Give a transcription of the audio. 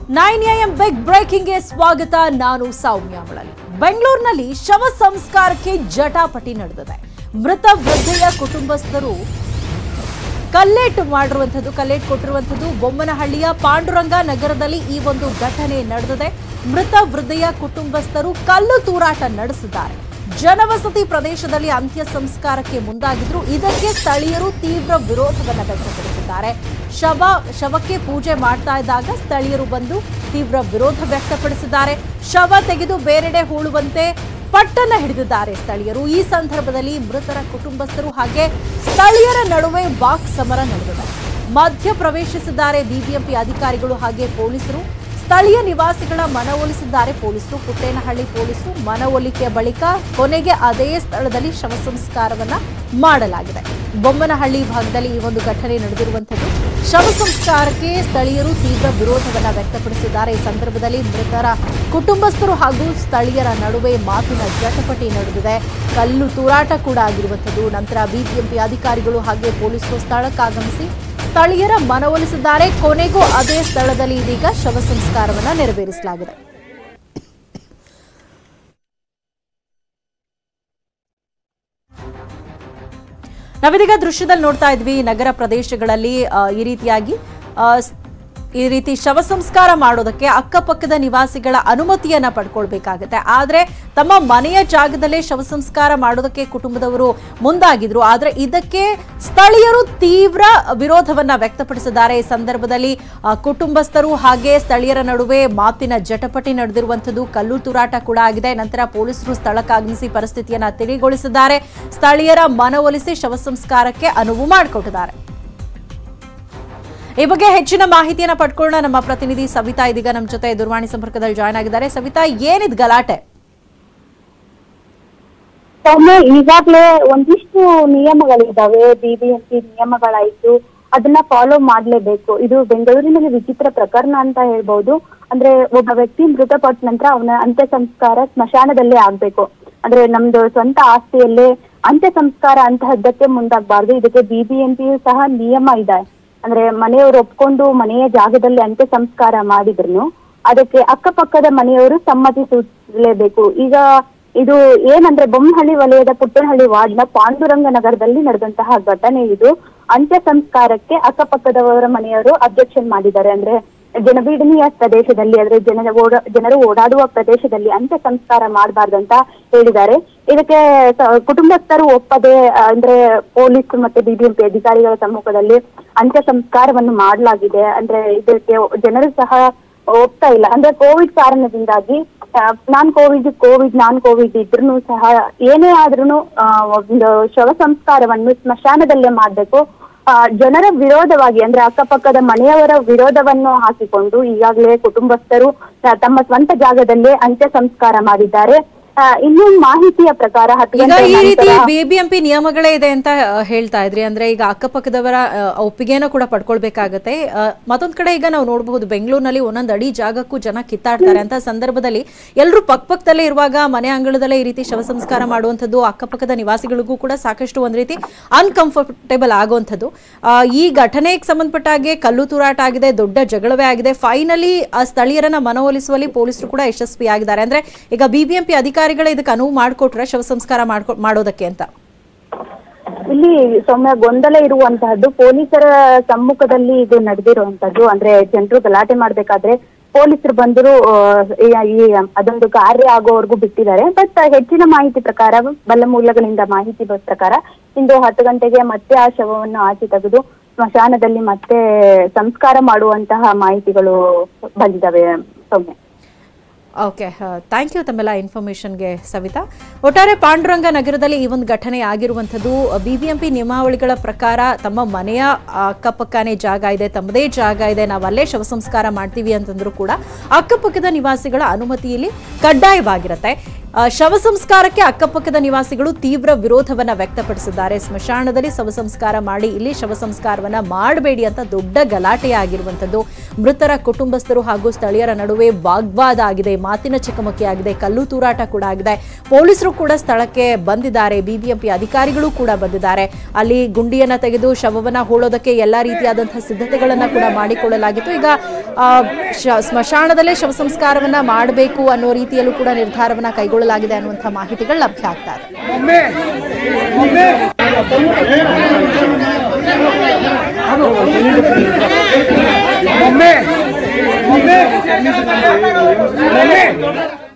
nine M big ಬ್ರೇಕಿಂಗ್ಗೆ ಸ್ವಾಗತ ನಾನು ಸೌಮ್ಯ ಮಳಲಿ ಬೆಂಗಳೂರಿನಲ್ಲಿ ಶವ ಸಂಸ್ಕಾರಕ್ಕೆ ಜಟಾಪಟಿ ನಡೆದಿದೆ ಮೃತ ವೃದ್ಧೆಯ ಕುಟುಂಬಸ್ಥರು ಕಲ್ಲೇಟು ಮಾಡಿರುವಂಥದ್ದು ಕಲ್ಲೇಟು ಕೊಟ್ಟಿರುವಂಥದ್ದು ಬೊಮ್ಮನಹಳ್ಳಿಯ ಪಾಂಡುರಂಗ ನಗರದಲ್ಲಿ ಈ ಒಂದು ಘಟನೆ ನಡೆದಿದೆ ಮೃತ ವೃದ್ಧೆಯ ಕುಟುಂಬಸ್ಥರು ಕಲ್ಲು ತೂರಾಟ ನಡೆಸಿದ್ದಾರೆ ಜನವಸತಿ ಪ್ರದೇಶದಲ್ಲಿ ಅಂತ್ಯ ಸಂಸ್ಕಾರಕ್ಕೆ ಮುಂದಾಗಿದ್ರು ಇದಕ್ಕೆ ಸ್ಥಳೀಯರು ತೀವ್ರ ವಿರೋಧವನ್ನು ವ್ಯಕ್ತಪಡಿಸಿದ್ದಾರೆ ಶವ ಶವಕ್ಕೆ ಪೂಜೆ ಮಾಡ್ತಾ ಇದ್ದಾಗ ಸ್ಥಳೀಯರು ಬಂದು ತೀವ್ರ ವಿರೋಧ ವ್ಯಕ್ತಪಡಿಸಿದ್ದಾರೆ ಶವ ತೆಗೆದು ಬೇರೆಡೆ ಹೂಳುವಂತೆ ಪಟ್ಟನ್ನ ಹಿಡಿದಿದ್ದಾರೆ ಸ್ಥಳೀಯರು ಈ ಸಂದರ್ಭದಲ್ಲಿ ಮೃತರ ಕುಟುಂಬಸ್ಥರು ಹಾಗೆ ಸ್ಥಳೀಯರ ನಡುವೆ ವಾಕ್ ಸಮರ ನಡೆದಿದೆ ಮಧ್ಯ ಪ್ರವೇಶಿಸಿದ್ದಾರೆ ಬಿಬಿಎಂಪಿ ಅಧಿಕಾರಿಗಳು ಹಾಗೆ ಪೊಲೀಸರು ಸ್ಥಳೀಯ ನಿವಾಸಿಗಳ ಮನವೊಲಿಸಿದ್ದಾರೆ ಪೊಲೀಸರು ಪುಟ್ಟೇನಹಳ್ಳಿ ಪೊಲೀಸರು ಮನವೊಲಿಕೆಯ ಬಳಿಕ ಕೊನೆಗೆ ಅದೇ ಸ್ಥಳದಲ್ಲಿ ಶವ ಸಂಸ್ಕಾರವನ್ನ ಮಾಡಲಾಗಿದೆ ಬೊಮ್ಮನಹಳ್ಳಿ ಭಾಗದಲ್ಲಿ ಈ ಒಂದು ಘಟನೆ ನಡೆದಿರುವಂಥದ್ದು ಶವ ಸಂಸ್ಕಾರಕ್ಕೆ ಸ್ಥಳೀಯರು ತೀವ್ರ ವಿರೋಧವನ್ನ ವ್ಯಕ್ತಪಡಿಸಿದ್ದಾರೆ ಈ ಸಂದರ್ಭದಲ್ಲಿ ಮೃತರ ಕುಟುಂಬಸ್ಥರು ಹಾಗೂ ಸ್ಥಳೀಯರ ನಡುವೆ ಮಾತಿನ ಜಟಪಟಿ ನಡೆದಿದೆ ಕಲ್ಲು ತೂರಾಟ ಕೂಡ ಆಗಿರುವಂಥದ್ದು ನಂತರ ಬಿಬಿಎಂಪಿ ಅಧಿಕಾರಿಗಳು ಹಾಗೆ ಪೊಲೀಸರು ಸ್ಥಳಕ್ಕಾಗಮಿಸಿ ಸ್ಥಳೀಯರ ಮನವೊಲಿಸಿದ್ದಾರೆ ಕೊನೆಗೂ ಅದೇ ಸ್ಥಳದಲ್ಲಿ ಇದೀಗ ಶವ ಸಂಸ್ಕಾರವನ್ನ ನೆರವೇರಿಸಲಾಗಿದೆ ನಾವಿದೀಗ ದೃಶ್ಯದಲ್ಲಿ ನೋಡ್ತಾ ಇದ್ವಿ ನಗರ ಪ್ರದೇಶಗಳಲ್ಲಿ ಆ, ಈ ರೀತಿಯಾಗಿ ಆ, ಸ್- ಈ ರೀತಿ ಶವ ಸಂಸ್ಕಾರ ಮಾಡೋದಕ್ಕೆ ಅಕ್ಕಪಕ್ಕದ ನಿವಾಸಿಗಳ ಅನುಮತಿಯನ್ನ ಪಡ್ಕೊಳ್ಬೇಕಾಗತ್ತೆ ಆದ್ರೆ ತಮ್ಮ ಮನೆಯ ಜಾಗದಲ್ಲೇ ಶವ ಸಂಸ್ಕಾರ ಮಾಡೋದಕ್ಕೆ ಕುಟುಂಬದವರು ಮುಂದಾಗಿದ್ರು ಆದ್ರೆ ಇದಕ್ಕೆ ಸ್ಥಳೀಯರು ತೀವ್ರ ವಿರೋಧವನ್ನ ವ್ಯಕ್ತಪಡಿಸಿದ್ದಾರೆ ಈ ಸಂದರ್ಭದಲ್ಲಿ ಆ, ಕುಟುಂಬಸ್ಥರು ಹಾಗೆ ಸ್ಥಳೀಯರ ನಡುವೆ ಮಾತಿನ ಜಟಪಟಿ ನಡೆದಿರುವಂಥದ್ದು ಕಲ್ಲು ತೂರಾಟ ಕೂಡ ಆಗಿದೆ ನಂತರ ಪೊಲೀಸರು ಸ್ಥಳಕ್ಕಾಗಮಿಸಿ ಪರಿಸ್ಥಿತಿಯನ್ನ ತಿಳಿಗೊಳಿಸಿದ್ದಾರೆ ಸ್ಥಳೀಯರ ಮನವೊಲಿಸಿ ಶವ ಸಂಸ್ಕಾರಕ್ಕೆ ಅನುವು ಮಾಡಿಕೊಟ್ಟಿದ್ದಾರೆ ಈ ಬಗ್ಗೆ ಹೆಚ್ಚಿನ ಮಾಹಿತಿಯನ್ನ ಪಡ್ಕೊಳ್ಳೋಣ ನಮ್ಮ ಪ್ರತಿನಿಧಿ ಸವಿತಾ ಇದೀಗ ನಮ್ಮ ಜೊತೆ ದೂರವಾಣಿ ಸಂಪರ್ಕದಲ್ಲಿ ಜಾಯ್ನ್ ಆಗಿದ್ದಾರೆ ಸವಿತಾ ಏನಿದ್ ಗಲಾಟೆ ಸೌಮ್ಯ ಈಗಾಗ್ಲೇ ಒಂದಿಷ್ಟು ನಿಯಮಗಳಿದಾವೆ ಬಿಬಿಎಂಪಿ ನಿಯಮಗಳಾಯ್ತು ಅದನ್ನ ಫಾಲೋ ಮಾಡ್ಲೇಬೇಕು ಇದು ಬೆಂಗಳೂರಿನಲ್ಲಿ ವಿಚಿತ್ರ ಪ್ರಕರಣ ಅಂತ ಹೇಳ್ಬಹುದು ಅಂದ್ರೆ ಒಬ್ಬ ವ್ಯಕ್ತಿ ಮೃತಪಟ್ಟ ನಂತರ ಅವನ ಅಂತ್ಯ ಸಂಸ್ಕಾರ ಸ್ಮಶಾನದಲ್ಲೇ ಆಗ್ಬೇಕು ಅಂದ್ರೆ ನಮ್ದು ಸ್ವಂತ ಆಸ್ತಿಯಲ್ಲೇ ಅಂತ್ಯ ಸಂಸ್ಕಾರ ಅಂತಹದ್ದಕ್ಕೆ ಮುಂದಾಗಬಾರ್ದು ಇದಕ್ಕೆ ಬಿಬಿಎಂಪಿಯು ಸಹ ನಿಯಮ ಇದೆ ಅಂದ್ರೆ ಮನೆಯವರು ಒಪ್ಕೊಂಡು ಮನೆಯ ಜಾಗದಲ್ಲಿ ಅಂತ್ಯ ಸಂಸ್ಕಾರ ಮಾಡಿದ್ರು ಅದಕ್ಕೆ ಅಕ್ಕಪಕ್ಕದ ಮನೆಯವರು ಸಮ್ಮತಿ ಸೂಚಿಸಲೇಬೇಕು ಈಗ ಇದು ಏನಂದ್ರೆ ಬೊಮ್ಮಹಳ್ಳಿ ವಲಯದ ಪುಟ್ಟನಹಳ್ಳಿ ವಾರ್ಡ್ನ ಪಾಂಡುರಂಗ ನಗರದಲ್ಲಿ ನಡೆದಂತಹ ಘಟನೆ ಇದು ಅಂತ್ಯ ಸಂಸ್ಕಾರಕ್ಕೆ ಅಕ್ಕಪಕ್ಕದವರ ಮನೆಯವರು ಅಬ್ಜೆಕ್ಷನ್ ಮಾಡಿದ್ದಾರೆ ಅಂದ್ರೆ ಜನಬೀಡನೆಯ ಪ್ರದೇಶದಲ್ಲಿ ಅಂದ್ರೆ ಜನ ಓಡ ಜನರು ಓಡಾಡುವ ಪ್ರದೇಶದಲ್ಲಿ ಅಂತ್ಯ ಸಂಸ್ಕಾರ ಮಾಡಬಾರ್ದಂತ ಹೇಳಿದ್ದಾರೆ ಇದಕ್ಕೆ ಸ- ಕುಟುಂಬಸ್ಥರು ಒಪ್ಪದೆ ಆ, ಅಂದ್ರೆ ಪೊಲೀಸ್ ಮತ್ತೆ ಬಿಬಿಎಂಪಿ ಅಧಿಕಾರಿಗಳ ಸಮ್ಮುಖದಲ್ಲಿ ಅಂತ್ಯ ಸಂಸ್ಕಾರವನ್ನು ಮಾಡಲಾಗಿದೆ ಅಂದ್ರೆ ಇದಕ್ಕೆ ಜನರು ಸಹ ಒಪ್ತಾ ಇಲ್ಲ ಅಂದ್ರೆ ಕೋವಿಡ್ ಕಾರಣದಿಂದಾಗಿ non Covid Covid non Covid ಇದ್ರೂ ಸಹ ಏನೇ ಆದ್ರೂ ಒಂದು ಶವ ಸಂಸ್ಕಾರವನ್ನು ಸ್ಮಶಾನದಲ್ಲೇ ಮಾಡ್ಬೇಕು ಆ, ಜನರ ವಿರೋಧವಾಗಿ ಅಂದ್ರೆ ಅಕ್ಕಪಕ್ಕದ ಮನೆಯವರ ವಿರೋಧವನ್ನು ಹಾಕಿಕೊಂಡು ಈಗಾಗಲೇ ಕುಟುಂಬಸ್ಥರು ಆ, ತಮ್ಮ ಸ್ವಂತ ಜಾಗದಲ್ಲೇ ಅಂತ್ಯ ಸಂಸ್ಕಾರ ಮಾಡಿದ್ದಾರೆ ಆ, ಇನ್ನು ಮಾಹಿತಿಯ ಪ್ರಕಾರ ಹತ್ತು ಈಗ ಗಂಟೆ ಈ ರೀತಿ ನಂತರ ಬಿಬಿಎಂಪಿ ನಿಯಮಗಳೇ ಇದೆ ಅಂತ ಆ, ಹೇಳ್ತಾ ಇದ್ರಿ ಅಂದ್ರೆ ಈಗ ಅಕ್ಕಪಕ್ಕದವರ ಆ, ಒಪ್ಪಿಗೆನ ಕೂಡ ಪಡ್ಕೊಳ್ಬೇಕಾಗತ್ತೆ ಆ, ಮತ್ತೊಂದ್ ಕಡೆ ಈಗ ನಾವು ನೋಡಬಹುದು ಬೆಂಗಳೂರಿನಲ್ಲಿ ಒಂದೊಂದು ಅಡಿ ಜಾಗಕ್ಕೂ ಜನ ಕಿತ್ತಾಡ್ತಾರೆ ಅಂತ ಸಂದರ್ಭದಲ್ಲಿ ಎಲ್ಲರೂ ಪಕ್ಕಪಕ್ಕದಲ್ಲೇ ಇರುವಾಗ ಮನೆ ಅಂಗಳದಲ್ಲೇ ಈ ರೀತಿ ಶವ ಸಂಸ್ಕಾರ ಮಾಡುವಂಥದ್ದು ಅಕ್ಕಪಕ್ಕದ ನಿವಾಸಿಗಳಿಗೂ ಕೂಡ ಸಾಕಷ್ಟು ಒಂದ್ ರೀತಿ ಅನ್ಕಂಫರ್ಟೇಬಲ್ ಆಗುವಂಥದ್ದು ಆ, ಈ ಘಟನೆಗೆ ಸಂಬಂಧಪಟ್ಟ ಹಾಗೆ ಕಲ್ಲು ತೂರಾಟ ಆಗಿದೆ ದೊಡ್ಡ ಜಗಳವೇ ಆಗಿದೆ ಫೈನಲಿ ಆ ಸ್ಥಳೀಯರನ್ನ ಮನವೊಲಿಸುವಲ್ಲಿ ಪೊಲೀಸರು ಕೂಡ ಯಶಸ್ವಿಯಾಗಿದ್ದಾರೆ ಅಂದ್ರೆ ಈಗ ಬಿಬಿಎಂಪಿ ಅಧಿಕಾರಿಗಳೇ ಇದಕ್ಕೆ ಅನುವು ಮಾಡಿಕೊಟ್ರೆ ಶವ ಸಂಸ್ಕಾರ ಮಾಡ್ಕೊ ಮಾಡೋದಕ್ಕೆ ಅಂತ ಇಲ್ಲಿ ಸೌಮ್ಯ ಗೊಂದಲ ಇರುವಂತಹದ್ದು ಪೊಲೀಸರ ಸಮ್ಮುಖದಲ್ಲಿ ಇದು ನಡೆದಿರುವಂತದ್ದು ಅಂದ್ರೆ ಜನರು ಗಲಾಟೆ ಮಾಡ್ಬೇಕಾದ್ರೆ ಪೊಲೀಸರು ಬಂದರು ಈ ಅದೊಂದು ಕಾರ್ಯ ಆಗೋವರೆಗೂ ಬಿಟ್ಟಿದ್ದಾರೆ ಬಟ್ ಹೆಚ್ಚಿನ ಮಾಹಿತಿ ಪ್ರಕಾರ ಬಲ್ಲ ಮೂಲಗಳಿಂದ ಮಾಹಿತಿ ಬ- ಪ್ರಕಾರ ಇಂದು ಹತ್ತು ಗಂಟೆಗೆ ಮತ್ತೆ ಆ ಶವವನ್ನು ಆಚೆ ತೆಗೆದು ಸ್ಮಶಾನದಲ್ಲಿ ಮತ್ತೆ ಸಂಸ್ಕಾರ ಮಾಡುವಂತಹ ಮಾಹಿತಿಗಳು ಬಂದಿದ್ದಾವೆ ಸೌಮ್ಯ ಓಕೆ ಥ್ಯಾಂಕ್ ಯು ತಮ್ಮೆಲ್ಲ ಇನ್ಫಾರ್ಮೇಷನ್ಗೆ ಸವಿತಾ ಒಟ್ಟಾರೆ ಪಾಂಡುರಂಗ ನಗರದಲ್ಲಿ ಈ ಒಂದು ಘಟನೆ ಆಗಿರುವಂಥದ್ದು ಬಿಬಿಎಂಪಿ ನಿಯಮಾವಳಿಗಳ ಪ್ರಕಾರ ತಮ್ಮ ಮನೆಯ ಅಕ್ಕಪಕ್ಕನೇ ಜಾಗ ಇದೆ ತಮ್ಮದೇ ಜಾಗ ಇದೆ ನಾವು ಅಲ್ಲೇ ಶವ ಸಂಸ್ಕಾರ ಮಾಡ್ತೀವಿ ಅಂತಂದ್ರೂ ಕೂಡ ಅಕ್ಕಪಕ್ಕದ ನಿವಾಸಿಗಳ ಅನುಮತಿಯಲ್ಲಿ ಕಡ್ಡಾಯವಾಗಿರುತ್ತೆ ಆ, ಶವ ಸಂಸ್ಕಾರಕ್ಕೆ ಅಕ್ಕಪಕ್ಕದ ನಿವಾಸಿಗಳು ತೀವ್ರ ವಿರೋಧವನ್ನ ವ್ಯಕ್ತಪಡಿಸಿದ್ದಾರೆ ಸ್ಮಶಾನದಲ್ಲಿ ಶವ ಸಂಸ್ಕಾರ ಮಾಡಿ ಇಲ್ಲಿ ಶವ ಸಂಸ್ಕಾರವನ್ನ ಮಾಡಬೇಡಿ ಅಂತ ದೊಡ್ಡ ಗಲಾಟೆ ಆಗಿರುವಂಥದ್ದು ಮೃತರ ಕುಟುಂಬಸ್ಥರು ಹಾಗೂ ಸ್ಥಳೀಯರ ನಡುವೆ ವಾಗ್ವಾದ ಆಗಿದೆ ಮಾತಿನ ಚಕಮಕಿ ಆಗಿದೆ ಕಲ್ಲು ತೂರಾಟ ಕೂಡ ಆಗಿದೆ ಪೊಲೀಸರು ಕೂಡ ಸ್ಥಳಕ್ಕೆ ಬಂದಿದ್ದಾರೆ ಬಿಬಿಎಂಪಿ ಅಧಿಕಾರಿಗಳು ಕೂಡ ಬಂದಿದ್ದಾರೆ ಅಲ್ಲಿ ಗುಂಡಿಯನ್ನ ತೆಗೆದು ಶವವನ್ನ ಹೂಳೋದಕ್ಕೆ ಎಲ್ಲಾ ರೀತಿಯಾದಂತಹ ಸಿದ್ಧತೆಗಳನ್ನ ಕೂಡ ಮಾಡಿಕೊಳ್ಳಲಾಗಿತ್ತು ಈಗ ಆ, ಶ- ಸ್ಮಶಾನದಲ್ಲೇ ಶವ ಸಂಸ್ಕಾರವನ್ನ ಮಾಡಬೇಕು ಅನ್ನೋ ರೀತಿಯಲ್ಲೂ ಕೂಡ ನಿರ್ಧಾರವನ್ನ ಕೈಗೊಳ್ಳಲಾಗಿದೆ ಅನ್ನುವಂಥ ಮಾಹಿತಿಗಳು ಲಭ್ಯ ಆಗ್ತಾ ಇದೆ ಮಮ್ಮಿ ಮಮ್ಮಿ ಮಮ್ಮಿ